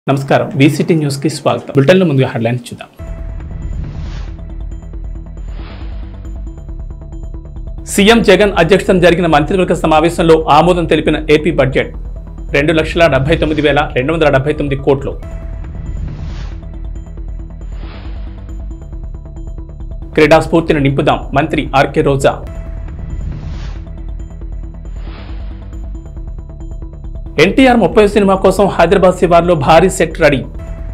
నమస్కారం వీసిటీ న్యూస్ కి స్వాగతం బులెటిన్లో ముందుగా హెడ్లైన్స్ చూద్దాం సీఎం జగన్ అధ్యక్షతన జరిగిన మంత్రివర్గ సమావేశంలో ఆమోదం తెలిపిన ఏపీ బడ్జెట్ రెండు లక్షల డెబ్బై తొమ్మిది వేల రెండు వందల డెబ్బై తొమ్మిది కోట్లు క్రీడా స్ఫూర్తిని నింపుదాం మంత్రి ఆర్కే రోజా ఎన్టీఆర్ ముప్పై సినిమా కోసం హైదరాబాద్ శివార్లో భారీ సెట్ రెడీ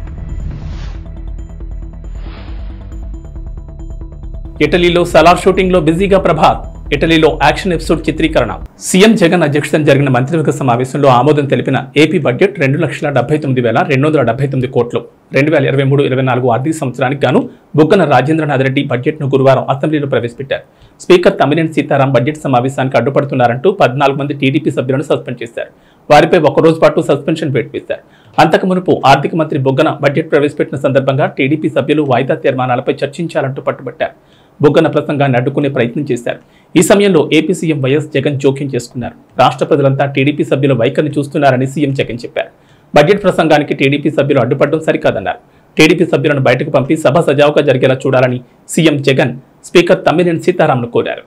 ఇటలీలో సలార్ షూటింగ్ లో బిజీగా ప్రభాత్ ఇటలీలో యాక్షన్ ఎపిసోడ్ చిత్రీకరణ సీఎం జగన్ అధ్యక్షతన జరిగిన మంత్రివర్గ సమావేశంలో ఆమోదం తెలిపిన ఏపీ బడ్జెట్ రెండు లక్షల డెబ్బై తొమ్మిది వేల రెండు వందల డెబ్బై తొమ్మిది కోట్లు రెండు వేల ఇరవై మూడు ఇరవై నాలుగు ఆర్థిక సంవత్సరానికి గాను బుగ్గన రాజేంద్రనాథ్ రెడ్డి బడ్జెట్ ను గురువారం అసెంబ్లీలో ప్రవేశపెట్టారు స్పీకర్ తమ్మినేని సీతారాం బడ్జెట్ సమావేశానికి అడ్డుపడుతున్నారంటూ పద్నాలుగు మంది టీడీపీ సభ్యులను సస్పెండ్ చేశారు వారిపై ఒక రోజు పాటు సస్పెన్షన్ వేటు వేశారు అంతకు మునుపు ఆర్థిక మంత్రి బొగ్గన బడ్జెట్ ప్రవేశపెట్టిన సందర్భంగా టీడీపీ సభ్యులు వాయిదా తీర్మానాలపై చర్చించాలంటూ పట్టుబట్టారు బొగ్గన ప్రసంగాన్ని అడ్డుకునే ప్రయత్నం చేశారు ఈ సమయంలో ఏపీ సీఎం వైఎస్ జగన్ జోక్యం చేసుకున్నారు రాష్ట్ర ప్రజలంతా టీడీపీ సభ్యుల వైఖరిని చూస్తున్నారని సీఎం జగన్ చెప్పారు బడ్జెట్ ప్రసంగానికి టీడీపీ సభ్యులు అడ్డుపడడం సరికాదన్నారు టీడీపీ సభ్యులను బయటకు పంపి సభ సజావుగా జరిగేలా చూడాలని సీఎం జగన్ స్పీకర్ తమ్మినేని సీతారాంను కోరారు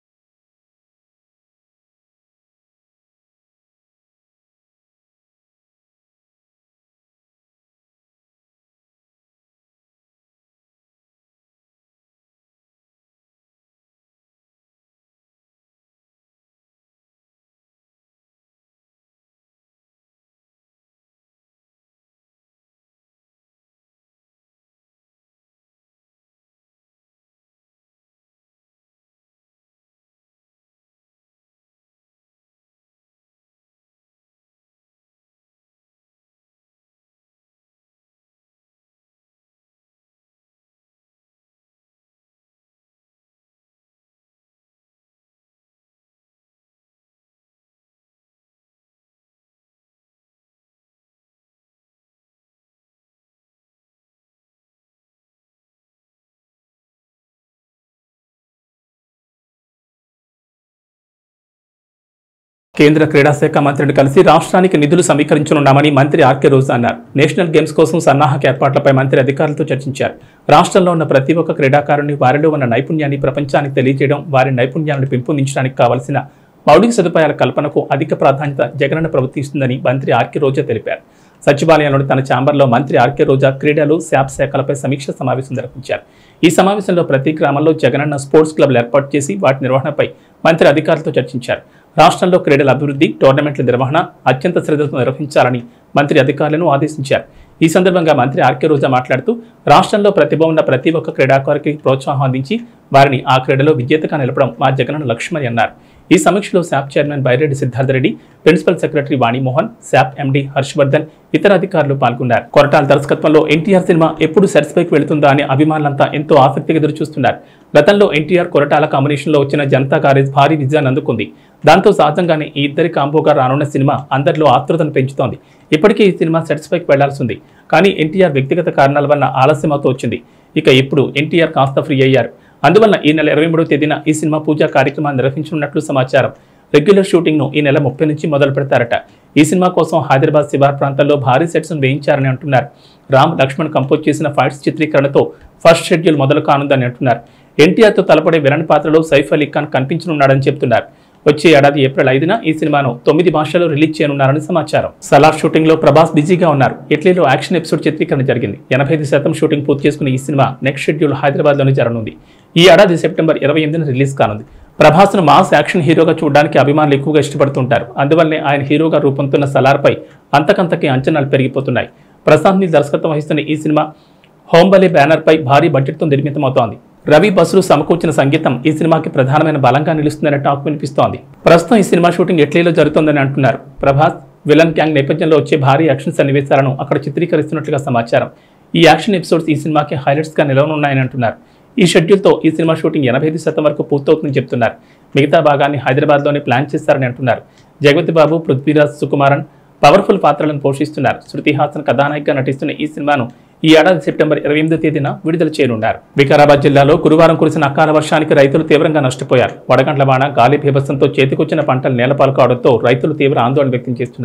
కేంద్ర క్రీడా శాఖ మంత్రిని కలిసి రాష్ట్రానికి నిధులు సమీకరించనున్నామని మంత్రి ఆర్కే రోజా అన్నారు నేషనల్ గేమ్స్ కోసం సన్నాహక ఏర్పాట్లపై మంత్రి అధికారులతో చర్చించారు రాష్ట్రంలో ఉన్న ప్రతి ఒక్క క్రీడాకారుని వారిలో ఉన్న నైపుణ్యాన్ని ప్రపంచానికి తెలియజేయడం వారి నైపుణ్యాలను పెంపొందించడానికి కావలసిన మౌలిక సదుపాయాల కల్పనకు అధిక ప్రాధాన్యత జగనన్న ప్రభుత్విస్తుందని మంత్రి ఆర్కే రోజా తెలిపారు సచివాలయంలోని తన ఛాంబర్లో మంత్రి ఆర్కే రోజా క్రీడలు శాప్ శాఖలపై సమీక్ష సమావేశం నిర్వహించారు ఈ సమావేశంలో ప్రతి గ్రామంలో జగనన్న స్పోర్ట్స్ క్లబ్లు ఏర్పాటు చేసి వాటి నిర్వహణపై మంత్రి అధికారులతో చర్చించారు రాష్ట్రంలో క్రీడల అభివృద్ధి టోర్నమెంట్ల నిర్వహణ అత్యంత శ్రద్ధతో నిర్వహించాలని మంత్రి అధికారులను ఆదేశించారు ఈ సందర్భంగా మంత్రి ఆర్కే రోజా మాట్లాడుతూ రాష్ట్రంలో ప్రతిభ ఉన్న ప్రతి ఒక్క క్రీడాకారుకి ప్రోత్సాహం అందించి వారిని ఆ క్రీడలో విజేతగా నిలపడం మా జగనన్న లక్ష్యమని అన్నారు ఈ సమీక్షలో SAAP chairman Byreddy Siddhartha Reddy principal secretary Vani Mohan SAAP ఎండి హర్షవర్ధన్ ఇతర అధికారులు పాల్గొన్నారు కొరటాల దర్శకత్వంలో ఎన్టీఆర్ సినిమా ఎప్పుడు సెట్స్ పైకి వెళుతుందా అని అభిమానులంతా ఎంతో ఆసక్తిగా ఎదురుచూస్తున్నారు గతంలో ఎన్టీఆర్ కొరటాల కాంబినేషన్లో వచ్చిన జనతా కారేజ్ భారీ విజయాన్ని అందుకుంది దాంతో సహజంగానే ఈ ఇద్దరి కాంబోగా రానున్న సినిమా అందరిలో ఆతృతను పెంచుతోంది ఇప్పటికే ఈ సినిమా సెట్స్ పైకి వెళ్లాల్సి ఉంది కానీ ఎన్టీఆర్ వ్యక్తిగత కారణాల వల్ల ఆలస్యం అవుతూ వచ్చింది ఇక ఇప్పుడు ఎన్టీఆర్ కాస్త ఫ్రీ అయ్యారు అందువల్ల ఈ నెల ఇరవై మూడవ తేదీన ఈ సినిమా పూజా కార్యక్రమాన్ని నిర్వహించనున్నట్లు సమాచారం రెగ్యులర్ షూటింగ్ ను ఈ నెల ముప్పై నుంచి మొదలు పెడతారట ఈ సినిమా కోసం హైదరాబాద్ శివార్ ప్రాంతాల్లో భారీ సెట్స్ వేయించారని అంటున్నారు రామ్ లక్ష్మణ్ కంపోజ్ చేసిన ఫైట్స్ చిత్రీకరణతో ఫస్ట్ షెడ్యూల్ మొదలు కానుందని అంటున్నారు ఎన్టీఆర్తో తలపడే విలన్ పాత్రలో సైఫ్ అలీ ఖాన్ కనిపించనున్నాడని చెప్తున్నారు వచ్చే ఏడాది ఏప్రిల్ ఐదున ఈ సినిమాను తొమ్మిది భాషల్లో రిలీజ్ చేయనున్నారని సమాచారం సలార్ షూటింగ్ లో ప్రభాస్ బిజీగా ఉన్నారు ఇటలీలో యాక్షన్ ఎపిసోడ్ చిత్రీకరణ జరిగింది ఎనభై ఐదు శాతం షూటింగ్ పూర్తి చేసుకున్న ఈ సినిమా నెక్స్ట్ షెడ్యూల్ హైదరాబాద్ లోనే జరగనుంది ఈ ఏడాది సెప్టెంబర్ ఇరవై ఎనిమిదిన రిలీజ్ కానుంది ప్రభాస్ను మాస్ యాక్షన్ హీరోగా చూడడానికి అభిమానులు ఎక్కువగా ఇష్టపడుతుంటారు అందువల్లనే ఆయన హీరోగా రూపొందుతున్న సలార్పై అంతకంతకి అంచనాలు పెరిగిపోతున్నాయి ప్రశాంత్ నీల్ దర్శకత్వం వహిస్తున్న ఈ సినిమా హోంబలే బ్యానర్పై భారీ బడ్జెట్తో నిర్మితమవుతోంది రవి బసులు సమకూర్చిన సంగీతం ఈ సినిమాకి ప్రధానమైన బలంగా నిలుస్తుందనే టాక్ వినిపిస్తోంది ప్రస్తుతం ఈ సినిమా షూటింగ్ ఎట్లీలో జరుగుతోందని అంటున్నారు ప్రభాస్ విలన్ గ్యాంగ్ నేపథ్యంలో వచ్చే భారీ యాక్షన్ సన్నివేశాలను అక్కడ చిత్రీకరిస్తున్నట్లుగా సమాచారం ఈ యాక్షన్ ఎపిసోడ్స్ ఈ సినిమాకి హైలైట్స్ గా నిలవనున్నాయని అంటున్నారు ఈ షెడ్యూల్తో ఈ సినిమా షూటింగ్ ఎనభై ఐదు శాతం వరకు పూర్తవుతుందని చెప్తున్నారు మిగతా భాగాన్ని హైదరాబాద్లోనే ప్లాన్ చేస్తారని అంటున్నారు జగపతి బాబు పృథ్వీరాజ్ సుకుమారన్ పవర్ఫుల్ పాత్రలను పోషిస్తున్నారు శృతి హాసన్ కథానాయికగా నటిస్తున్న ఈ సినిమాను ఈ ఏడాది సెప్టెంబర్ ఇరవై ఎనిమిదో తేదీన విడుదల చేయనున్నారు వికారాబాద్ జిల్లాలో గురువారం కురిసిన అకాల వర్షానికి రైతులు తీవ్రంగా నష్టపోయారు వడగండ్ల వాన గాలి బీభత్సంతో చేతికొచ్చిన పంటలు నేలపాలు కావడంతో రైతులు తీవ్ర ఆందోళన వ్యక్తం చేస్తున్నారు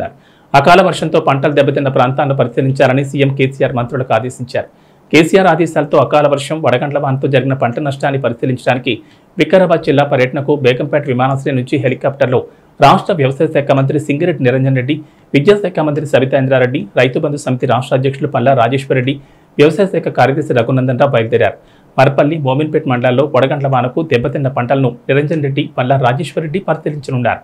అకాల వర్షంతో పంటలు దెబ్బతిన్న ప్రాంతాలను పరిశీలించాలని సీఎం కేసీఆర్ మంత్రులకు ఆదేశించారు కేసీఆర్ ఆదేశాలతో అకాల వర్షం వడగండ్ల వానతో జరిగిన పంట నష్టాన్ని పరిశీలించడానికి వికారాబాద్ జిల్లా పర్యటనకు బేగంపేట విమానాశ్రయం నుంచి హెలికాప్టర్లో రాష్ట్ర వ్యవసాయ శాఖ మంత్రి సింగిరెడ్డి నిరంజన్ రెడ్డి విద్యాశాఖ మంత్రి సబితా ఇంద్రారెడ్డి రైతు బంధు సమితి రాష్ట్ర అధ్యక్షులు పల్లా రాజేశ్వరరెడ్డి వ్యవసాయ శాఖ కార్యదర్శి రఘునందన్ రావు బయలుదేరారు మరపల్లి మోమిన్పేట్ మండలాల్లో వడగండ్ల వానకు దెబ్బతిన్న పంటలను నిరంజన్ రెడ్డి పల్లా రాజేశ్వరరెడ్డి పరిశీలించనున్నారు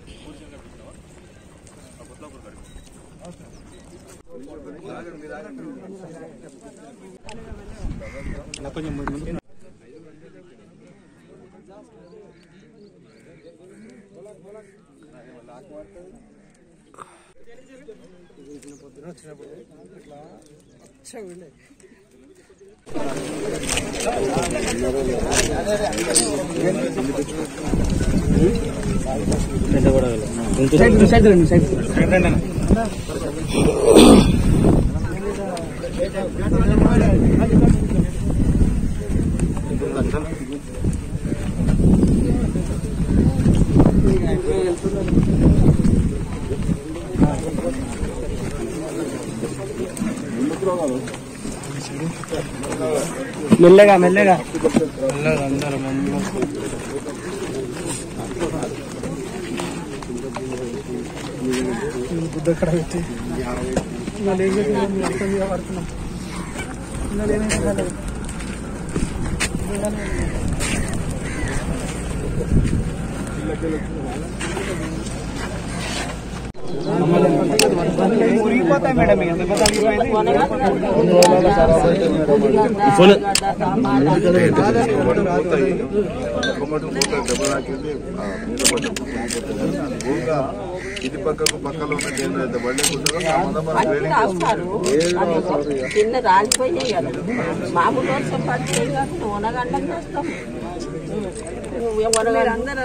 మెల్లగా మెల్లగా మురిగిపోతాయి మేడం ఇక దెబ్బ కొమ్మటి మూత దెబ్బ తాకింది ఆ, మీద పడ్డ భూమిగా ఇది పక్కకు పక్కలో ఉన్న కేంద్రం అయితే పడలేకుంటుందో ఆ మంద మన అన్ని రాస్తారు అది చిన్న రాలిపోయినాయి కదా మామూలు వర్షం పడితే కాదు ఉనగండం చేస్తాం అందరు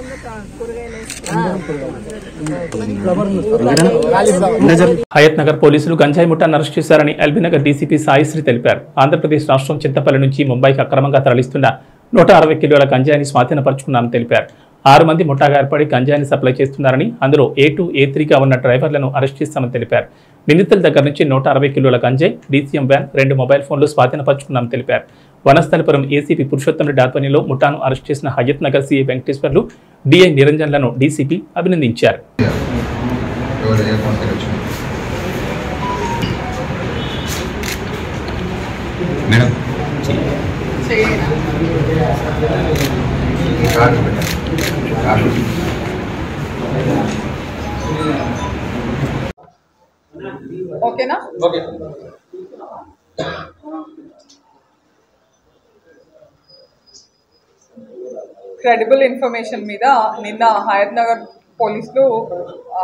హయత్ నగర్ పోలీసులు గంజాయి ముఠాను అరెస్ట్ చేశారని ఎల్బీనగర్ డీసీపీ సాయిశ్రీ తెలిపారు ఆంధ్రప్రదేశ్ రాష్ట్రం చింతపల్లి నుంచి ముంబైకి అక్రమంగా తరలిస్తున్న నూట అరవై కిలోల గంజాయిని స్వాధీనపరుచుకున్నామని తెలిపారు ఆరు మంది ముఠాగా ఏర్పడి గంజాయిని సప్లై చేస్తున్నారని అందులో ఏ టూ ఏ త్రీగా ఉన్న డ్రైవర్లను అరెస్ట్ చేశామని తెలిపారు నిందితుల దగ్గర నుంచి నూట అరవై కిలోల గంజాయి డీసీఎం వ్యాన్ రెండు మొబైల్ ఫోన్లు స్వాధీనపరుచుకున్నామని తెలిపారు వనస్థలిపురం ఏసీపీ పురుషోత్తం రెడ్డి ఆధ్వర్యంలో ముఠాను అరెస్ట్ చేసిన హయత్ నగర్ సీఐ వెంకటేశ్వర్లు డిఐ నిరంజన్లను డీసీపీ అభినందించారు ఎవరు ఏ పంపిణీ వచ్చింది మేడం కార్డు పెట్టండి కార్డు ఓకేనా క్రెడిబుల్ ఇన్ఫర్మేషన్ మీద నిన్న హయత్ నగర్ పోలీసులు ఆ,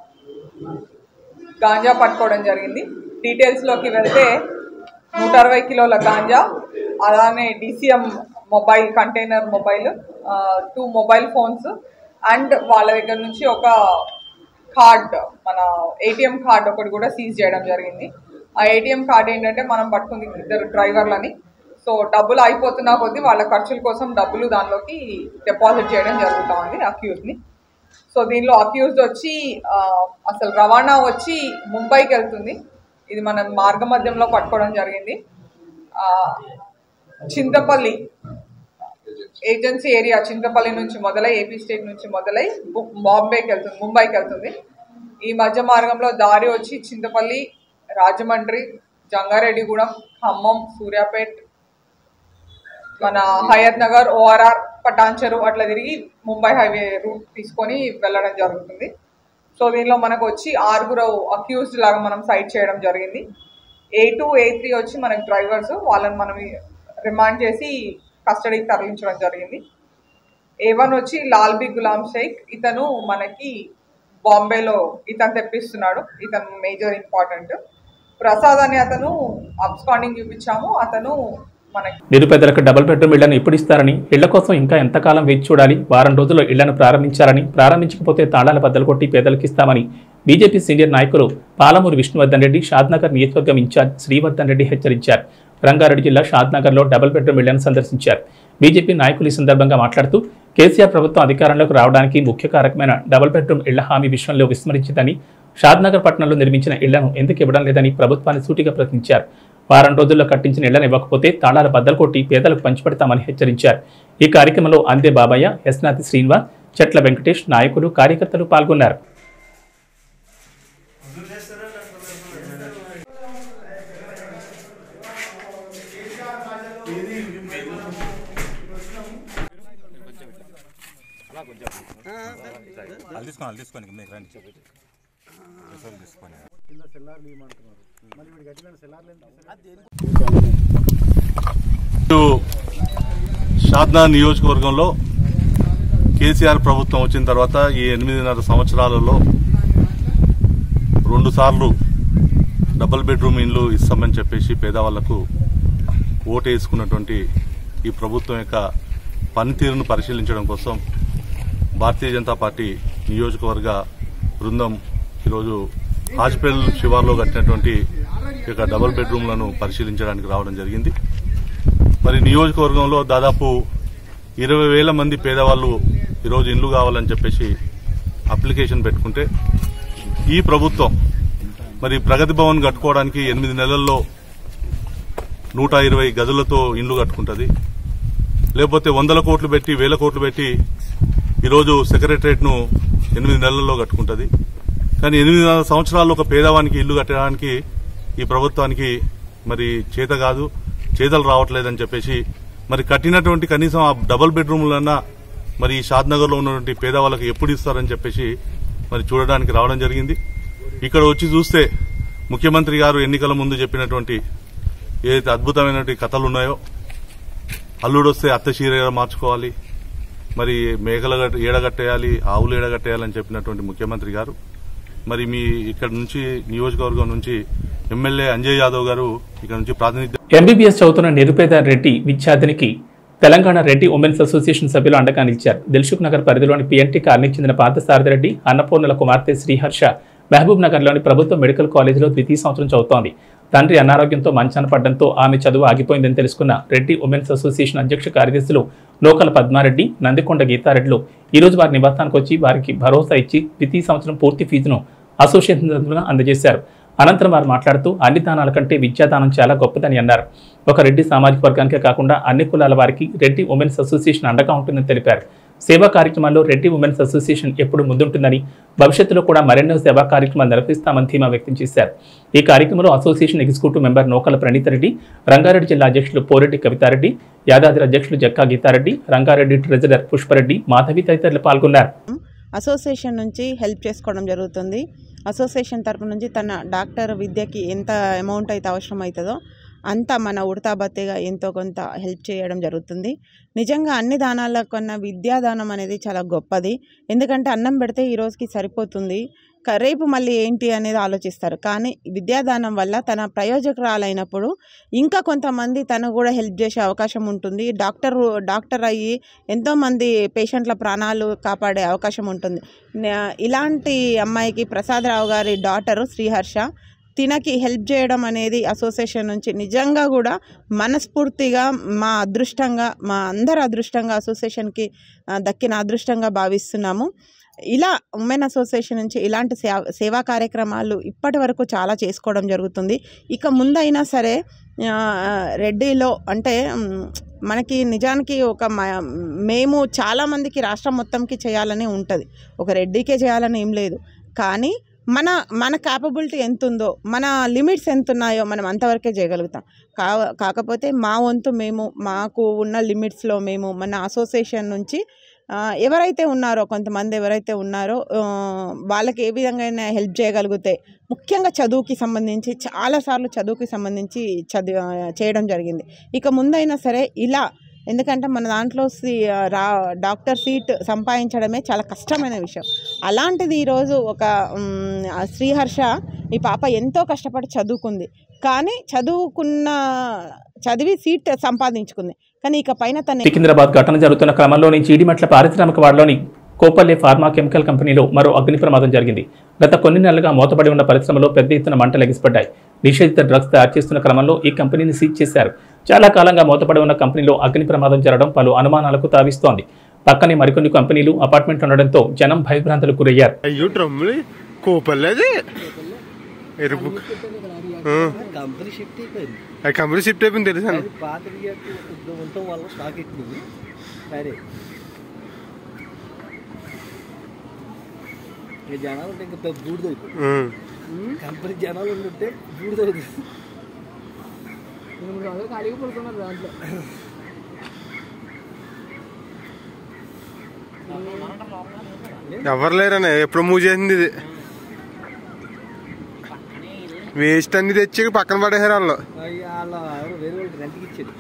గాంజా పట్టుకోవడం జరిగింది డీటెయిల్స్లోకి వెళ్తే నూట అరవై కిలోల గాంజా అలానే DCM mobile container mobile two mobile phones and వాళ్ళ దగ్గర నుంచి ఒక కార్డ్ మన ఏటీఎం కార్డ్ ఒకటి కూడా సీజ్ చేయడం జరిగింది ఆ ఏటీఎం కార్డ్ ఏంటంటే మనం పట్టుకుంది ఇద్దరు డ్రైవర్లని సో డబ్బులు అయిపోతున్న కొద్దీ వాళ్ళ ఖర్చుల కోసం డబ్బులు దానిలోకి డిపాజిట్ చేయడం జరుగుతూ ఉంది అక్యూజ్ని సో దీనిలో అక్యూజ్డ్ వచ్చి ఆ, అసలు రవాణా వచ్చి ముంబైకి వెళ్తుంది ఇది మనం మార్గ మధ్యంలో పట్టుకోవడం జరిగింది ఆ, చింతపల్లి ఏజెన్సీ ఏరియా చింతపల్లి నుంచి మొదలై ఏపీ స్టేట్ నుంచి మొదలై బు- బాంబేకి వెళ్తుంది ముంబైకి వెళ్తుంది ఈ మధ్య మార్గంలో దారి వచ్చి చింతపల్లి రాజమండ్రి జంగారెడ్డిగూడెం ఖమ్మం సూర్యాపేట్ మన హయత్ నగర్ ఓఆర్ఆర్ పటాన్చెరు అట్లా తిరిగి ముంబై హైవే రూట్ తీసుకొని వెళ్ళడం జరుగుతుంది సో దీనిలో మనకు వచ్చి ఆరుగురు అక్యూజ్డ్ లాగా మనం సైట్ చేయడం జరిగింది ఏ టూ ఏ త్రీ వచ్చి మనకు డ్రైవర్స్ వాళ్ళని మనం రిమాండ్ చేసి కస్టడీకి తరలించడం జరిగింది ఏ వన్ వచ్చి లాల్బీ గులాం షేక్ ఇతను మనకి బాంబేలో ఇతను తెప్పిస్తున్నాడు ఇతను మేజర్ ఇంపార్టెంట్ ప్రసాద్ అనే అతను అబ్స్కాండింగ్ చూపించాము అతను మనకి నిరుపేదలకు డబుల్ బెడ్రూమ్ ఇళ్లను ఎప్పుడు ఇస్తారని ఇళ్ల కోసం ఇంకా ఎంతకాలం వేచి చూడాలి వారం రోజుల్లో ఇళ్లను ప్రారంభించారని ప్రారంభించకపోతే తాళాల బద్దలు కొట్టి పేదలకు ఇస్తామని బీజేపీ సీనియర్ నాయకులు పాలమూరు విష్ణువర్ధన్ రెడ్డి షాద్నగర్ నియోజకవర్గం ఇన్ఛార్జ్ శ్రీవర్ధన్ రెడ్డి హెచ్చరించారు రంగారెడ్డి జిల్లా షాద్నగర్లో డబుల్ బెడ్రూమ్ ఇళ్లను సందర్శించారు బీజేపీ నాయకులు ఈ సందర్భంగా మాట్లాడుతూ కేసీఆర్ ప్రభుత్వం అధికారంలోకి రావడానికి ముఖ్య కారకమైన డబుల్ బెడ్రూమ్ ఇళ్ల హామీ విషయంలో విస్మరించిందని షాద్నగర్ పట్టణంలో నిర్మించిన ఇళ్లను ఎందుకు ఇవ్వడం లేదని ప్రభుత్వాన్ని సూటిగా ప్రశ్నించారు వారం రోజుల్లో కట్టించిన ఇళ్లను ఇవ్వకపోతే తాళాల బద్దలు కొట్టి పేదలకు పంచిపెడతామని హెచ్చరించారు ఈ కార్యక్రమంలో అందే బాబయ్య యస్నాథి శ్రీనివాస్ చెట్ల వెంకటేష్ నాయకులు కార్యకర్తలు పాల్గొన్నారు అది తీసుకోండి అది తీసుకోండి మీకు రండి రిసల్ట్ తీసుకోండి ఇటు షాద్నా నియోజకవర్గంలో కేసీఆర్ ప్రభుత్వం వచ్చిన తర్వాత ఈ ఎనిమిదిన్నర సంవత్సరాలలో రెండు సార్లు డబుల్ బెడ్రూమ్ ఇండ్లు ఇస్తామని చెప్పేసి పేదవాళ్లకు ఓటు వేసుకున్నటువంటి ఈ ప్రభుత్వం యొక్క పనితీరును పరిశీలించడం కోసం భారతీయ జనతా పార్టీ నియోజకవర్గ బృందం ఈరోజు హాజ్పేల్ శివార్లో కట్టినటువంటి ఈ యొక్క డబుల్ బెడ్రూమ్లను పరిశీలించడానికి రావడం జరిగింది మరి నియోజకవర్గంలో దాదాపు ఇరవై వేల మంది పేదవాళ్ళు ఈరోజు ఇండ్లు కావాలని చెప్పేసి అప్లికేషన్ పెట్టుకుంటే ఈ ప్రభుత్వం మరి ప్రగతి భవన్ కట్టుకోవడానికి ఎనిమిది నెలల్లో నూట ఇరవై గదులతో ఇండ్లు కట్టుకుంటుంది లేకపోతే వందల కోట్లు పెట్టి వేల కోట్లు పెట్టి ఈరోజు సెక్రటరేట్ను ఎనిమిది నెలల్లో కట్టుకుంటుంది కానీ ఎనిమిదిన్నర సంవత్సరాల్లో ఒక పేదవానికి ఇల్లు కట్టడానికి ఈ ప్రభుత్వానికి మరి చేత కాదు చేతలు రావట్లేదని చెప్పేసి మరి కట్టినటువంటి కనీసం ఆ డబుల్ బెడ్రూమ్లన్నా మరి ఈ షాద్నగర్లో ఉన్నటువంటి పేదవాళ్ళకి ఎప్పుడు ఇస్తారని చెప్పేసి మరి చూడడానికి రావడం జరిగింది ఇక్కడ వచ్చి చూస్తే ముఖ్యమంత్రి గారు ఎన్నికల ముందు చెప్పినటువంటి ఏదైతే అద్భుతమైనటువంటి కథలు ఉన్నాయో అల్లుడు వస్తే అత్త చీర మార్చుకోవాలి మరి మేకల గట్- ఏడగట్టేయాలి ఆవులు ఏడగట్టేయాలని చెప్పినటువంటి ముఖ్యమంత్రి గారు మరి మీ ఇక్కడ నుంచి నియోజకవర్గం నుంచి ఎమ్మెల్యే అంజయ్ యాదవ్ గారు ఇక్కడ నుంచి ప్రాతినిధ్యం ఎంబీబీఎస్ చదువుతున్న నిరుపేద రెడ్డి విద్యార్థినికి తెలంగాణ రెడ్డి ఉమెన్స్ అసోసియేషన్ సభ్యులు అండగా నిలిచారు దిల్సుఖ్ నగర్ పరిధిలోని పిఎన్టీ కాలనీకి చెందిన పార్థసారథి రెడ్డి అన్నపూర్ణల కుమార్తె శ్రీహర్ష మహబూబ్ నగర్లోని ప్రభుత్వ మెడికల్ కాలేజీలో ద్వితీయ సంవత్సరం చదువుతోంది తండ్రి అనారోగ్యంతో మంచాన పడడంతో ఆమె చదువు ఆగిపోయిందని తెలుసుకున్న రెడ్డి ఉమెన్స్ అసోసియేషన్ అధ్యక్ష కార్యదర్శులు నూకల పద్మారెడ్డి నందికొండ గీతారెడ్డిలు ఈ రోజు వారి నివాసానికి వచ్చి వారికి భరోసా ఇచ్చి ద్వితీయ సంవత్సరం పూర్తి ఫీజును అసోసియేషన్ తరఫున అందజేశారు అనంతరం వారు మాట్లాడుతూ అన్ని దానాల కంటే విద్యాదానం చాలా గొప్పదని అన్నారు ఒక రెడ్డి సామాజిక వర్గానికే కాకుండా అన్ని కులాల వారికి రెడ్డి ఉమెన్స్ అసోసియేషన్ అండగా ఉంటుందని తెలిపారు సేవా కార్యక్రమాల్లో రెడ్డి ఉమెన్స్ అసోసియేషన్ ఎప్పుడు ముందుంటుందని భవిష్యత్తులో కూడా మరెన్నో సేవా కార్యక్రమాలు నిర్వహిస్తామని ధీమా వ్యక్తం చేశారు ఈ కార్యక్రమంలో association executive member Nokala Praneetha Reddy Rangareddy జిల్లా అధ్యక్షులు పోరెడ్డి కవితారెడ్డి యాదాద్రి అధ్యక్షులు జక్కా గీతారెడ్డి రంగారెడ్డి ట్రెజరర్ పుష్పరెడ్డి మాధవి తదితరులు పాల్గొన్నారు అసోసియేషన్ నుంచి హెల్ప్ చేసుకోవడం జరుగుతుంది అసోసియేషన్ తరపు నుంచి తన డాక్టర్ విద్యకి ఎంత అమౌంట్ అయితే అవసరం అవుతుందో అంత మన ఉడతా బత్తేగా ఎంతో కొంత హెల్ప్ చేయడం జరుగుతుంది నిజంగా అన్ని దానాల కన్నా విద్యాదానం అనేది చాలా గొప్పది ఎందుకంటే అన్నం పెడితే ఈ రోజుకి సరిపోతుంది క- రేపు మళ్ళీ ఏంటి అనేది ఆలోచిస్తారు కానీ విద్యాదానం వల్ల తన ప్రయోజకురాలైనప్పుడు ఇంకా కొంతమంది తను కూడా హెల్ప్ చేసే అవకాశం ఉంటుంది డాక్టర్ డాక్టర్ అయ్యి ఎంతోమంది పేషెంట్ల ప్రాణాలు కాపాడే అవకాశం ఉంటుంది న- ఇలాంటి అమ్మాయికి ప్రసాదరావు గారి డాటరు శ్రీహర్ష తినకి హెల్ప్ చేయడం అనేది అసోసియేషన్ నుంచి నిజంగా కూడా మనస్ఫూర్తిగా మా అదృష్టంగా మా అందరి అదృష్టంగా అసోసియేషన్కి ఆ, దక్కిన అదృష్టంగా భావిస్తున్నాము ఇలా ఉమెన్ అసోసియేషన్ నుంచి ఇలాంటి సేవ సేవా కార్యక్రమాలు ఇప్పటి వరకు చాలా చేసుకోవడం జరుగుతుంది ఇక ముందైనా సరే ఆ, రెడ్డిలో అంటే మ్, మనకి నిజానికి ఒక మ- మేము చాలామందికి రాష్ట్రం మొత్తంకి చేయాలని ఉంటుంది ఒక రెడ్డికే చేయాలని ఏం లేదు కానీ మన మన క్యాపబిలిటీ ఎంత ఉందో మన లిమిట్స్ ఎంత ఉన్నాయో మనం అంతవరకే చేయగలుగుతాం కా కాకపోతే మా వంతు మేము మాకు ఉన్న లిమిట్స్లో మేము మన అసోసియేషన్ నుంచి ఆ, ఎవరైతే ఉన్నారో కొంతమంది ఎవరైతే ఉన్నారో ఆ, వాళ్ళకి ఏ విధంగా హెల్ప్ చేయగలిగితే ముఖ్యంగా చదువుకి సంబంధించి చాలాసార్లు చదువుకి సంబంధించి చదివి చేయడం జరిగింది ఇక ముందైనా సరే ఇలా ఎందుకంటే మన దాంట్లో సీ రా డాక్టర్ సీట్ సంపాదించడమే చాలా కష్టమైన విషయం అలాంటిది ఈరోజు ఒక మ్, ఆ శ్రీహర్ష ఈ పాప ఎంతో కష్టపడి చదువుకుంది కానీ చదువుకున్న చదివి సీట్ సంపాదించుకుంది కానీ ఇక పైన తను సికింద్రాబాద్ ఘటన జరుగుతున్న క్రమంలోని చీడిమట్ల పారిశ్రామిక వాడలోని కోపల్లి ఫార్మా కెమికల్ కంపెనీలో మరో అగ్ని ప్రమాదం జరిగింది గత కొన్ని నెలలుగా మూతపడి ఉన్న పరిశ్రమలో పెద్ద ఎత్తున మంటలు ఎగిసిపడ్డాయి నిషేధిత డ్రగ్స్ తయారు చేస్తున్న క్రమంలో ఈ కంపెనీని సీజ్ చేశారు చాలా కాలంగా మూతపడి ఉన్న కంపెనీలో అగ్ని ప్రమాదం జరగడం పలు అనుమానాలకు తావిస్తోంది పక్కనే మరికొన్ని కంపెనీలు అపార్ట్మెంట్ ఉండడంతో జనం భయభ్రాంతులకు గురయ్యారు కోపల్లి అది ఎరుపు ఆ. కంపెనీ షిఫ్ట్ అయిపోయింది అది కంపెనీ షిఫ్ట్ అయిపోయింది తెలుసా అది పాత రియాక్ట్ ఉండటం వల్ల స్టాక్ ఎక్కింది సరే ఇక జనాలు ఉంటే ఇంకా బూడిద అయిపోయింది ఆ. కంపెనీ జనాలు ఉంటే బూడిద అవుతుంది ఖాళీగా పడుకున్నారు దాంట్లో ఎవరు లేరనే ఎప్పుడు మూవ్ చేసింది ఇది వేస్ట్ అన్ని తెచ్చి పక్కన పడేసారు వాళ్ళు అయ్య వాళ్ళ ఎవరు వేరే వాళ్ళకి రెంట్కి ఇచ్చేది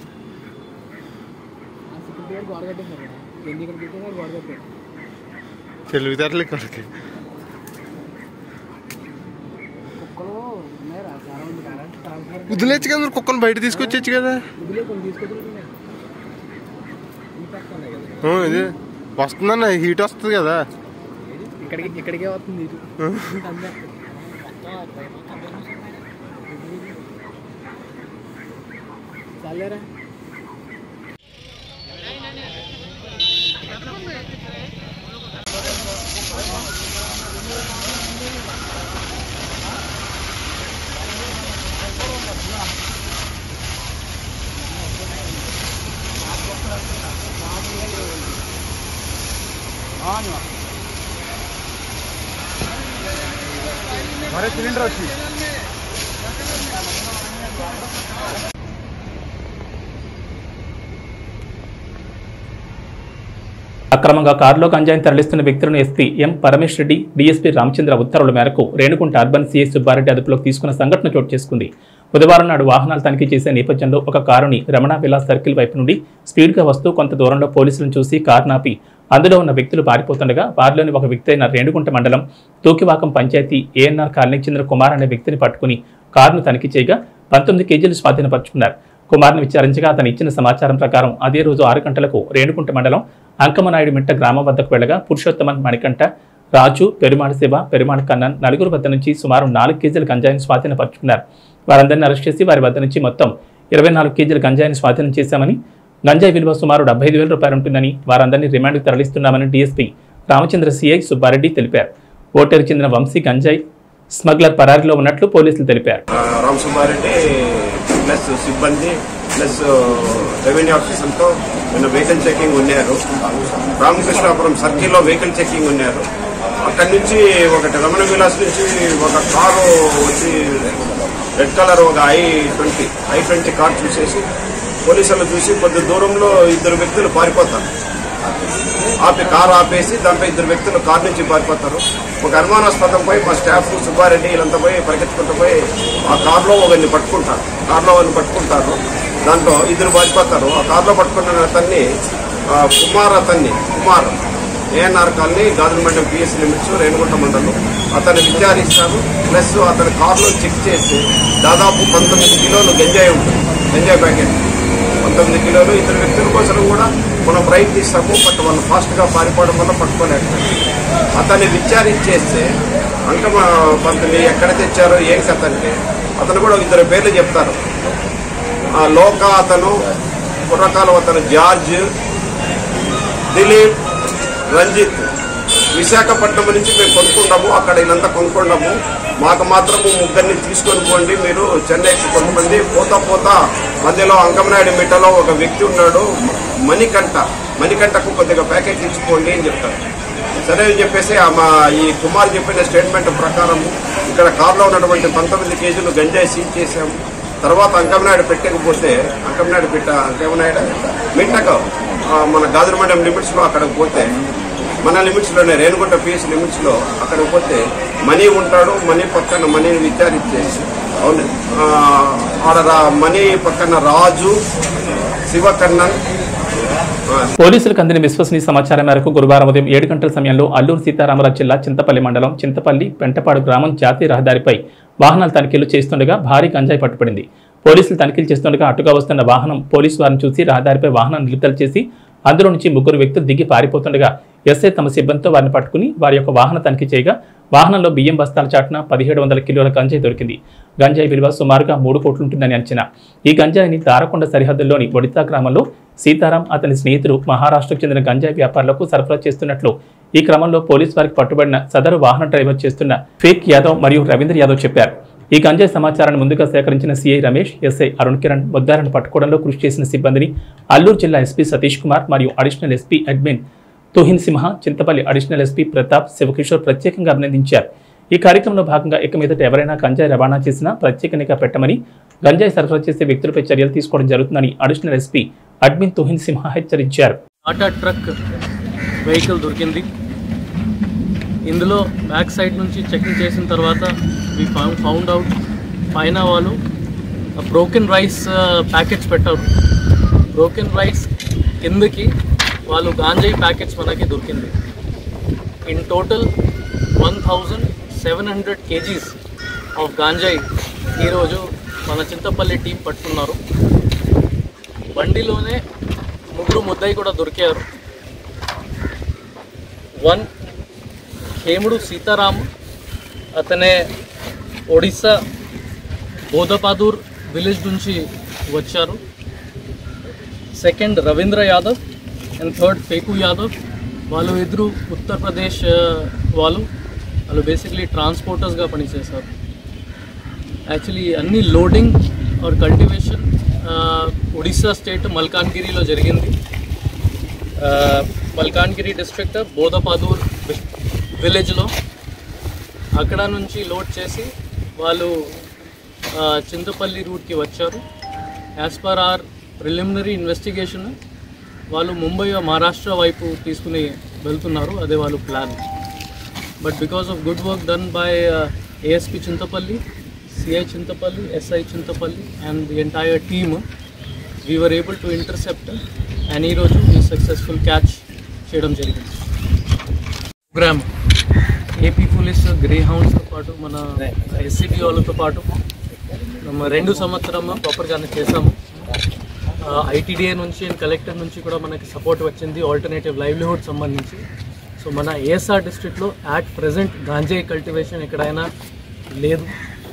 సెక్యూరిటీ గారు గోడ కట్టేశారు ఎన్ని ఇక్కడ పెట్టినా గోడ కట్టారు తెలివితేటలు ఇక్కడికి కుక్కలు ఉన్నాయరా చాలా మంది ట్రాన్స్ఫర్ వదిలేచ్చు కదా మరి కుక్కను బయట తీసుకొచ్చేచ్చు కదా వదిలే కొన్ని తీసుకొచ్చుకుంటున్నాయి ఆ, ఇది వస్తుందన్న హీట్ వస్తుంది కదా ఇక్కడికి ఇక్కడికే వస్తుంది ఇటు అంతే చాలేరా మరే సిలిండర్ వచ్చి అక్రమంగా కారులో గంజాయిని తరలిస్తున్న వ్యక్తులను SP M Paramesh Reddy DSP Ramachandra ఉత్తర్వుల మేరకు రేణుకుంట అర్బన్ సీఐ సుబ్బారెడ్డి అదుపులోకి తీసుకున్న సంఘటన చోటు చేసుకుంది బుధవారం నాడు వాహనాలు తనిఖీ చేసే నేపథ్యంలో ఒక కారుని రమణ విలాస్ సర్కిల్ వైపు నుండి స్పీడ్గా వస్తూ కొంత దూరంలో పోలీసులను చూసి కారు నాపి అందులో ఉన్న వ్యక్తులు పారిపోతుండగా వారిలోని ఒక వ్యక్తి అయిన రేణుగుంట మండలం తూకివాకం పంచాయతీ ఏఎన్ఆర్ కాలనీకి చెందిన కుమార్ అనే వ్యక్తిని పట్టుకుని కారును తనిఖీ చేయగా పంతొమ్మిది కేజీలు స్వాధీనపరుచుకున్నారు కుమార్ని విచారించగా అతను ఇచ్చిన సమాచారం ప్రకారం అదే రోజు ఆరు గంటలకు రేణుకుంట మండలం అంకమనాయుడు మిట్ట గ్రామం వద్దకు వెళ్లగా పురుషోత్తమన్ మణికంఠ రాజు పెరుమాళ శివ పెరుమాళ కన్నన్ నలుగురు వద్ద నుంచి సుమారు నాలుగు కేజీల గంజాయిని స్వాధీనపరుచుకున్నారు వారందరినీ అరెస్ట్ చేసి వారి వద్ద నుంచి మొత్తం ఇరవై నాలుగు కేజీల గంజాయిని స్వాధీనం చేశామని గంజాయి విలువ సుమారు డెబ్బై ఐదు వేల రూపాయలు ఉంటుందని వారందరినీ రిమాండ్కు తరలిస్తున్నామని డీఎస్పీ రామచంద్ర సిఐ సుబ్బారెడ్డి తెలిపారు ఓటేరు చెందిన వంశీ గంజాయి స్మగ్లర్ పరారీలో ఉన్నట్లు పోలీసులు తెలిపారు రామ్ సుబ్బారెడ్డి ప్లస్ సిబ్బంది ప్లస్ రెవెన్యూ ఆఫీసర్తో నిన్న వెహికల్ చెకింగ్ ఉన్నారు రామకృష్ణాపురం సర్కిల్లో వెహికల్ చెకింగ్ ఉన్నారు అక్కడి నుంచి ఒకటి రమణ విలాస్ నుంచి ఒక కారు వచ్చి రెడ్ కలర్ ఒక I twenty I twenty car చూసేసి పోలీసులు చూసి కొద్ది దూరంలో ఇద్దరు వ్యక్తులు పారిపోతారు ఆపి కారు ఆపేసి దాంట్లో ఇద్దరు వ్యక్తులు కారు నుంచి పారిపోతారు ఒక అనుమానాస్పదం పోయి మా స్టాఫ్ సుబ్బారెడ్డి వీళ్ళంతా పోయి పరిగెత్తుకుంటూ పోయి ఆ కారులో ఒకరిని పట్టుకుంటారు కారులో ఒకరిని పట్టుకుంటారు దాంట్లో ఇద్దరు పారిపోతారు ఆ కారులో పట్టుకున్న అతన్ని ఆ, కుమార్ అతన్ని Kumar ANR colony Gajulamandalam PS limits Renugunta మండలం అతన్ని విచారిస్తారు ప్లస్ అతని కారులో చెక్ చేసి దాదాపు పంతొమ్మిది కిలోలు గంజాయి ఉంటుంది గంజాయి ప్యాకెట్ పంతొమ్మిది కిలోలు ఇతర వ్యక్తుల కోసం కూడా మనం ప్రయత్నిస్తాము బట్ వాళ్ళు ఫాస్ట్గా పారిపోవడం వల్ల పట్టుకోలేకపోయింది అతన్ని విచారించేస్తే అంకమ పంతులు ఎక్కడ తెచ్చారో ఏం కథ అంటే అతను కూడా ఇద్దరు పేర్లు చెప్తారు ఆ లోక అతను కుర్రకాలం అతను జార్జ్ దిలీప్ రంజిత్ విశాఖపట్నం నుంచి మేము కొనుక్కుంటాము అక్కడ వీళ్ళంతా కొనుక్కుంటాము మాకు మాత్రము ముగ్గురిని తీసుకొని పోండి మీరు చెన్నైకి కొంతమంది పోతా పోతా మధ్యలో అంకమనాయుడు మిట్టలో ఒక వ్యక్తి ఉన్నాడు మణికంఠ మణికంఠకు కొద్దిగా ప్యాకేజ్ ఇచ్చుకోండి అని చెప్తారు సరే అని చెప్పేసి ఆ మా ఈ కుమార్ చెప్పిన స్టేట్మెంట్ ప్రకారం ఇక్కడ కారులో ఉన్నటువంటి పంతొమ్మిది కేజీలు గంజాయి సీజ్ చేశాము తర్వాత అంకమనాయుడు పెట్టకపోతే అంకమనాయుడు పెట్ట అంకమనాయుడు మిట్టకు ఆ, మన గాజులమండం లిమిట్స్ లో అక్కడికి పోతే మన లిమిట్స్ లోనే రేణుగుంట పిఎస్ లిమిట్స్ లో అక్కడికి పోతే మనీ ఉంటాడు మనీ పక్కన మనీని విచారించేసి అవును ఆ, ఆడ రా- మనీ పక్కన రాజు శివకన్నన్ ఆ, పోలీసులకు అందిన విశ్వసనీయ సమాచారం మేరకు గురువారం ఉదయం ఏడు గంటల సమయంలో అల్లూరు సీతారామరాజు జిల్లా చింతపల్లి మండలం చింతపల్లి పెంటపాడు గ్రామం జాతీయ రహదారిపై వాహనాల తనిఖీలు చేస్తుండగా భారీ గంజాయి పట్టుబడింది పోలీసులు తనిఖీలు చేస్తుండగా అటుగా వస్తున్న వాహనం పోలీసు వారిని చూసి రహదారిపై వాహనం నిలుపుదల చేసి అందులో నుంచి ముగ్గురు వ్యక్తులు దిగి పారిపోతుండగా ఎస్ఐ తమ సిబ్బందితో వారిని పట్టుకుని వారి యొక్క వాహన తనిఖీ చేయగా వాహనంలో బియ్యం బస్తాల చాటున పదిహేడు వందల కిలోల గంజాయి దొరికింది గంజాయి విలువ సుమారుగా మూడు కోట్లుంటుందని అంచనా ఈ గంజాయిని దారకొండ సరిహద్దుల్లోని ఒడితా గ్రామంలో సీతారాం అతని స్నేహితులు మహారాష్ట్రకు చెందిన గంజాయి వ్యాపారులకు సరఫరా చేస్తున్నట్లు ఈ క్రమంలో పోలీస్ వారికి పట్టుబడిన సదరు వాహన డ్రైవర్ చేస్తున్న ఫేక్ యాదవ్ మరియు రవీంద్ర యాదవ్ చెప్పారు ఈ గంజాయి సమాచారాన్ని ముందుగా సేకరించిన సీఐ రమేష్ ఎస్ఐ అరుణ్ కిరణ్ ముద్దారను పట్టుకోవడంలో కృషి చేసిన సిబ్బందిని అల్లూరు జిల్లా ఎస్పీ సతీష్ కుమార్ మరియు additional SP admin Tuhin Simha Chintapalli additional SP Pratap Shivakishore ప్రత్యేకంగా అభినందించారు ఈ కార్యక్రమంలో భాగంగా ఇక మీదట ఎవరైనా గంజాయి రవాణా చేసినా ప్రత్యేక నిఘా పెట్టమని గంజాయి సరఫరా చేసే వ్యక్తులపై చర్యలు తీసుకోవడం జరుగుతుందని additional SP admin Tuhin Simha హెచ్చరించారు టాటా ట్రక్ వెహికల్ దొరికింది ఇందులో బ్యాక్ సైడ్ నుంచి చెకింగ్ చేసిన తర్వాత వి ఫౌండ్ అవుట్ పైన వాళ్ళు బ్రోకెన్ రైస్ ప్యాకెట్స్ పెట్టారు బ్రోకెన్ రైస్ కిందకి వాళ్ళు గాంజాయి ప్యాకెట్స్ మనకి దొరికింది in total one thousand seven hundred kgs of ganja ఈరోజు మన చింతపల్లి టీం పట్టుకున్నారు బండిలోనే ముగ్గురు ముద్దాయి కూడా దొరికారు వన్ ఖేముడు సీతారాం అతనే ఒడిస్సా బోధపాదూర్ విలేజ్ నుంచి వచ్చారు second Ravindra Yadav and third Pheku Yadav వాళ్ళు ఇద్దరు ఉత్తరప్రదేశ్ ఆ, వాళ్ళు వాళ్ళు బేసిక్లీ ట్రాన్స్పోర్టర్స్గా పనిచేశారు యాక్చువల్లీ అన్ని loading or cultivation Odisha state మల్కాన్గిరిలో జరిగింది ఆ, మల్కాన్గిరి డిస్ట్రిక్ట్ బోధపాదూర్ విలేజ్లో అక్కడ నుంచి లోడ్ చేసి వాళ్ళు ఆ, చింతపల్లి రూట్కి వచ్చారు as per our preliminary investigation వాళ్ళు ముంబై మహారాష్ట్ర వైపు తీసుకుని వెళ్తున్నారు అదే వాళ్ళు plan but because of good work done by ASP Chintapalli CI Chintapalli SI Chintapalli and the entire team we were able to intercept and ఈరోజు ఈ సక్సెస్ఫుల్ క్యాచ్ చేయడం జరిగింది ప్రోగ్రామ్ ఏపీ పోలీస్ గ్రే హౌండ్స్తో పాటు మన ఎస్సీబీ వాళ్ళతో పాటు நம்ம రెండు సంవత్సరం ప్రాపర్గానే చేసాము ఐటీడీఏ నుంచి అండ్ కలెక్టర్ నుంచి కూడా మనకి సపోర్ట్ వచ్చింది ఆల్టర్నేటివ్ లైవ్లీహుడ్ సంబంధించి సో మన ఏఎస్ఆర్ డిస్ట్రిక్ట్లో యాట్ ప్రజెంట్ గాంజాయి కల్టివేషన్ ఎక్కడైనా లేదు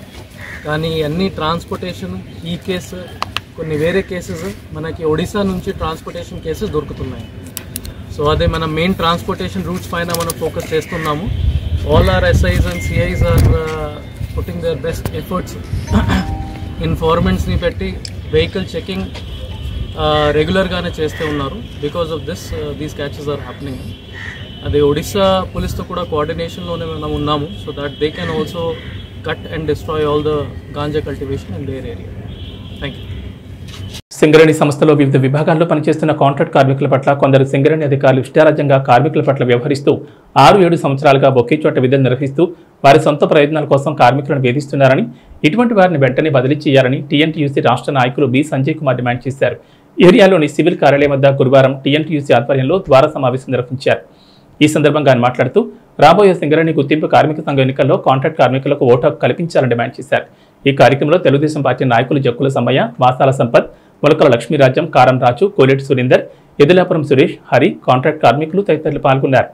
కానీ అన్ని ట్రాన్స్పోర్టేషన్ ఈ కేసు కొన్ని వేరే కేసెస్ మనకి ఒడిశా నుంచి ట్రాన్స్పోర్టేషన్ కేసెస్ దొరుకుతున్నాయి సో అదే మనం మెయిన్ ట్రాన్స్పోర్టేషన్ రూట్స్ పైన మనం ఫోకస్ చేస్తున్నాము all our SIs and CIs are putting their best efforts ఇన్ఫార్మెంట్స్ని పెట్టి వెహికల్ చెకింగ్ రెగ్యులర్గానే చేస్తూ ఉన్నారు because of this these catches are happening అదే ఒడిస్సా పోలీస్తో కూడా కోఆర్డినేషన్లోనే మనం ఉన్నాము so that they can also cut and destroy all the ganja cultivation in their area thank you Singareni సంస్థలో వివిధ విభాగాల్లో పనిచేస్తున్న కాంట్రాక్ట్ కార్మికుల పట్ల కొందరు సింగరేణి అధికారులు ఇష్టారాజ్యంగా కార్మికుల పట్ల వ్యవహరిస్తూ ఆరు ఏడు సంవత్సరాలుగా ఒకే చోట విధులు నిర్వహిస్తూ వారి సొంత ప్రయోజనాల కోసం కార్మికులను వేధిస్తున్నారని ఇటువంటి వారిని వెంటనే బదిలీ చేయాలని టీఎన్టీయూసీ రాష్ట్ర నాయకులు బి సంజయ్ కుమార్ డిమాండ్ చేశారు ఏరియాలోని సివిల్ కార్యాలయం వద్ద గురువారం టీఎన్టీయూసీ ఆధ్వర్యంలో ద్వార సమావేశం నిర్వహించారు ఈ సందర్భంగా ఆయన మాట్లాడుతూ రాబోయే సింగరేణి గుర్తింపు కార్మిక సంఘ ఎన్నికల్లో కాంట్రాక్ట్ కార్మికులకు ఓటు హక్కు కల్పించాలని డిమాండ్ చేశారు ఈ కార్యక్రమంలో తెలుగుదేశం పార్టీ నాయకులు జక్కుల సమ్మయ్య వాసాల సంపత్ మొలకల లక్ష్మీరాజ్యం కారం రాజు కోలేటి సురేందర్ ఎదిలాపురం సురేష్ హరి కాంట్రాక్ట్ కార్మికులు తదితరులు పాల్గొన్నారు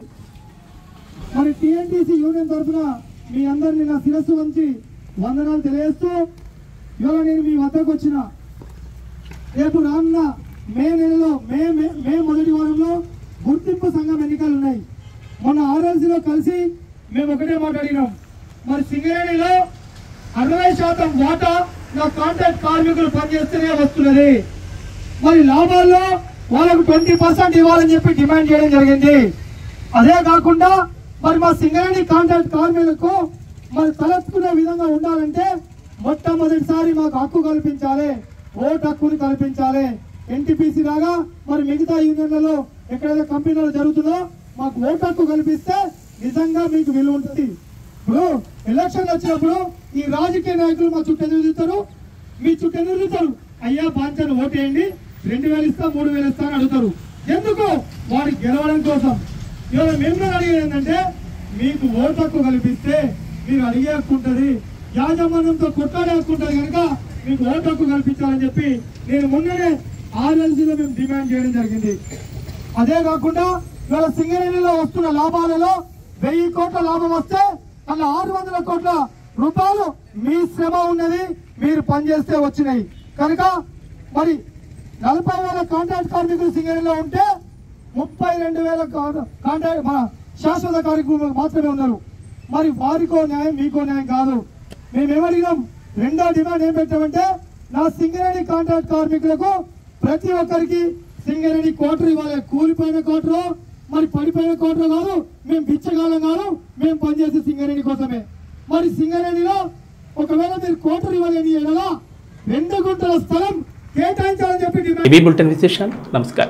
మరి టీఎన్టీసీ యూనియన్ తరఫున మీ అందరిని నా శిరస్సు వంచి వందనాలు తెలియజేస్తూ ఇవాళ నేను మీ వద్దకు వచ్చిన రేపు రానున్న మే నెలలో మే మే మే మొదటి వారంలో గుర్తింపు సంఘం ఎన్నికలు ఉన్నాయి మొన్న ఆర్ఎల్సీలో కలిసి మేము ఒకటే మాట్లాడినాం మరి సింగరేణిలో అరవై శాతం వాటా నా కాంట్రాక్ట్ కార్మికులు పనిచేస్తూనే వస్తున్నది మరి లాభాల్లో వాళ్ళకు ట్వంటీ పర్సెంట్ ఇవ్వాలని చెప్పి డిమాండ్ చేయడం జరిగింది అదే కాకుండా మరి మా సింగరేణి కాంట్రాక్ట్ కార్మికులకు మరి తలెత్తుకునే విధంగా ఉండాలంటే మొట్టమొదటిసారి మాకు హక్కు కల్పించాలి ఓటు హక్కుని కల్పించాలి ఎన్టీపీసీ లాగా మరి మిగతా యూనియన్లలో ఎక్కడైతే కంపెనీలో జరుగుతుందో మాకు ఓటు హక్కు కల్పిస్తే నిజంగా మీకు విలువ ఉంటుంది ఇప్పుడు ఎలక్షన్ వచ్చినప్పుడు ఈ రాజకీయ నాయకులు మా చుట్టూ ఎదురు తిరుగుతారు మీ చుట్టూ ఎదురు తిరుగుతారు అయ్యా పాంచాను ఓటు వేయండి రెండు వేలు ఇస్తా మూడు వేలు ఇస్తా అని అడుగుతారు ఎందుకు వాడికి గెలవడం కోసం ఇవాళ మేము అడిగేది ఏంటంటే మీకు ఓటు హక్కు కల్పిస్తే మీరు అడిగే హక్కు ఉంటుంది యాజమాన్యంతో కొట్లాడే హక్కు ఉంటుంది కనుక మీకు ఓటు హక్కు కల్పించాలని చెప్పి నేను మొన్ననే ఆర్ఎల్సీలో మేము డిమాండ్ చేయడం జరిగింది అదే కాకుండా ఇవాళ సింగరేణిలో వస్తున్న లాభాలలో వెయ్యి కోట్ల లాభం వస్తే అలా ఆరు వందల కోట్ల రూపాయలు మీ శ్రమ ఉన్నది మీరు పనిచేస్తే వచ్చినాయి కనుక మరి నలభై వేల కాంట్రాక్ట్ కార్మికులు సింగరేణిలో ఉంటే ముప్పై రెండు వేల కాంట్రాక్ట్ మన శాశ్వత కార్యక్రమం మాత్రమే ఉన్నారు మరి వారికో న్యాయం మీకో న్యాయం కాదు మేము ఏమడిగినాం రెండో డిమాండ్ ఏం పెట్టామంటే నా సింగరేణి కాంట్రాక్ట్ కార్మికులకు ప్రతి ఒక్కరికి సింగరేణి కోటరు ఇవ్వాలి కూలిపోయిన కోటరు మరి పడిపోయిన కోటరు కాదు మేము బిచ్చగాలం కాదు మేము పనిచేసే సింగరేణి కోసమే మరి సింగరేణిలో ఒకవేళ మీరు కోటరు ఇవ్వాలని ఎడలా రెండు గుంటల స్థలం కేటాయించాలని చెప్పి డిమాండ్ ఇవి బులెటిన్ విశేషాలు నమస్కారం